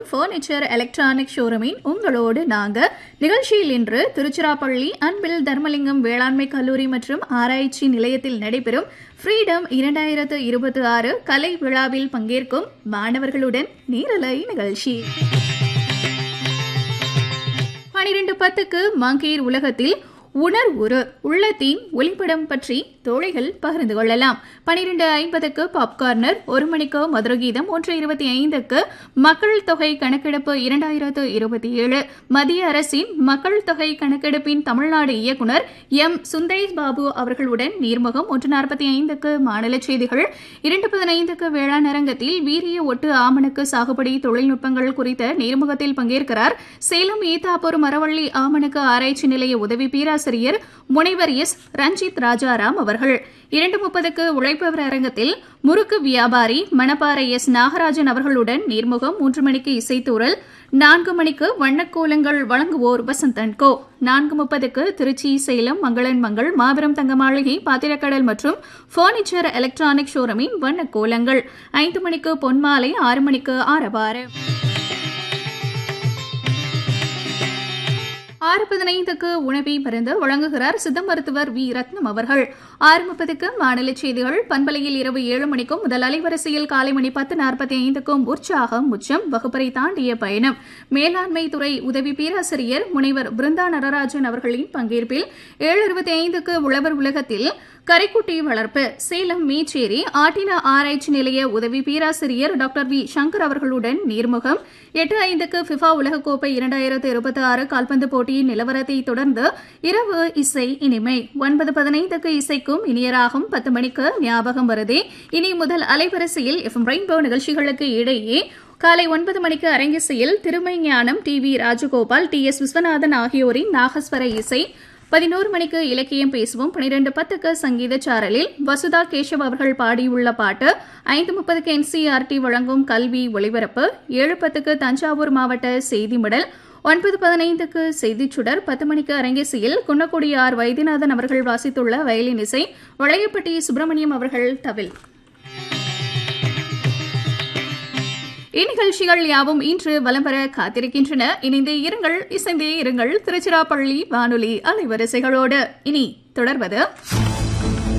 furniture electronic ஷோரூமின் உங்களோடு நாங்க நிகழ்ச்சியில் இன்று திருச்சிராப்பள்ளி அன்பில் தர்மலிங்கம் வேளாண்மை கல்லூரி மற்றும் ஆராய்ச்சி நிலையத்தில் நடைபெறும் ஃப்ரீடம் இரண்டாயிரத்து இருபத்தி ஆறு கலை விழாவில் பங்கேற்கும் மாணவர்களுடன் நேரலை நிகழ்ச்சி பனிரெண்டு பத்துக்கு மங்கேர் உலகத்தில் உணர்வுறு உள்ளத்தின் ஒளிப்படம் பற்றி தோழிகள் பகிர்ந்து கொள்ளலாம் பனிரெண்டு ஐம்பதுக்கு பாப்கார்னர் ஒரு மணிக்கு மதுரகீதம் ஒன்று இருபத்தி ஐந்துக்கு மக்கள் தொகை கணக்கெடுப்பு இரண்டாயிரத்து இருபத்தி ஏழு மத்திய அரசின் மக்கள் தொகை கணக்கெடுப்பின் தமிழ்நாடு இயக்குநர் எம் சுந்தரேஷ் பாபு அவர்களுடன் நீர்முகம் ஒன்று நாற்பத்தி ஐந்துக்கு மாநில செய்திகள் இரண்டு பதினைந்துக்கு வேளாண் அரங்கத்தில் வீரிய ஒட்டு ஆமணக்கு சாகுபடி தொழில்நுட்பங்கள் குறித்த நேர்முகத்தில் பங்கேற்கிறார் சேலம் ஈத்தாப்பூர் மரவள்ளி ஆமணக்கு ஆராய்ச்சி நிலைய உதவி பேராசிரியர் முனைவர் எஸ் ரஞ்சித் ராஜாராம் அவர்கள் இரண்டு முப்பதுக்கு உழைப்பவர் அரங்கத்தில் முறுக்கு வியாபாரி மணப்பாறை எஸ் நாகராஜன் அவர்களுடன் நேர்முகம் மூன்று மணிக்கு இசைத்தூரல் நான்கு மணிக்கு வண்ணக்கோலங்கள் வழங்குவோர் வசந்தன் கோ நான்கு முப்பதுக்கு திருச்சி சேலம் மங்களன் மங்கள் மாபெரும் தங்க மாளிகை பாத்திரக்கடல் மற்றும் பர்னிச்சர் எலக்ட்ரானிக் ஷோரூமின் வண்ணக்கோலங்கள் ஐந்து மணிக்கு பொன்மாலை ஆறு மணிக்கு ஆரவாறு ஆறு பதினைந்துக்கு உணவை மருந்து வழங்குகிறார் சித்த மருத்துவர் வி ரத்னம் அவர்கள் ஆறு முப்பதுக்கு மாநில செய்திகள் பண்பலையில் இரவு ஏழு மணிக்கும் முதல் அலைவரிசையில் காலை மணி பத்து நாற்பத்தி ஐந்துக்கும் உற்சாகம் உச்சம் வகுப்பறை தாண்டிய பயணம் மேலாண்மை துறை உதவி பேராசிரியர் முனைவர் பிருந்தா நடராஜன் அவர்களின் பங்கேற்பில் ஏழு இருபத்தி ஐந்துக்கு உழவர் உலகத்தில் கரைக்குட்டி வளர்ப்பு சேலம் மீச்சேரி ஆட்டின ஆராய்ச்சி நிலைய உதவி பேராசிரியர் டாக்டர் வி சங்கர் அவர்களுடன் நீர்முகம் எட்டு ஐந்துக்கு ஃபிஃபா உலகக்கோப்பை இரண்டாயிரத்து இருபத்தி ஆறு கால்பந்து போட்டியின் நிலவரத்தை தொடர்ந்து இரவு இசை இனிமை ஒன்பது பதினைந்துக்கு இசைக்கும் இனியராகும் பத்து மணிக்கு ஞாபகம் வருதே இனி முதல் அலைவரிசையில் எஃப்எம் ரெயின்போ நிகழ்ச்சிகளுக்கு இடையே காலை ஒன்பது மணிக்கு அரங்கிசையில் Thirumai Gnanam T V Rajagopal T S Viswanathan ஆகியோரின் நாகஸ்வர இசை பதினோரு மணிக்கு இலக்கியம் பேசுவோம் பனிரெண்டு பத்துக்கு சங்கீத சாரலில் வசுதா கேஷவ் அவர்கள் பாடியுள்ள பாட்டு ஐந்து முப்பதுக்கு என்சிஆர்டி வழங்கும் கல்வி ஒளிபரப்பு ஏழு பத்துக்கு தஞ்சாவூர் மாவட்ட செய்தி மடல் ஒன்பது பதினைந்துக்கு செய்திச் சுடர் பத்து மணிக்கு அரங்கேசியில் குன்னக்குடியார் வைத்தியநாதன் அவர்கள் வாசித்துள்ள வயலின் இசை வளையப்பட்டி சுப்பிரமணியம் அவர்கள் தவில் இந்நிகழ்ச்சிகள் யாவும் இன்று வலம் பெற காத்திருக்கின்றன இணைந்தே இருங்கள் இசைந்தே இருங்கள் திருச்சிராப்பள்ளி வானொலி அலைவரிசைகளோடு இனி தொடர்வது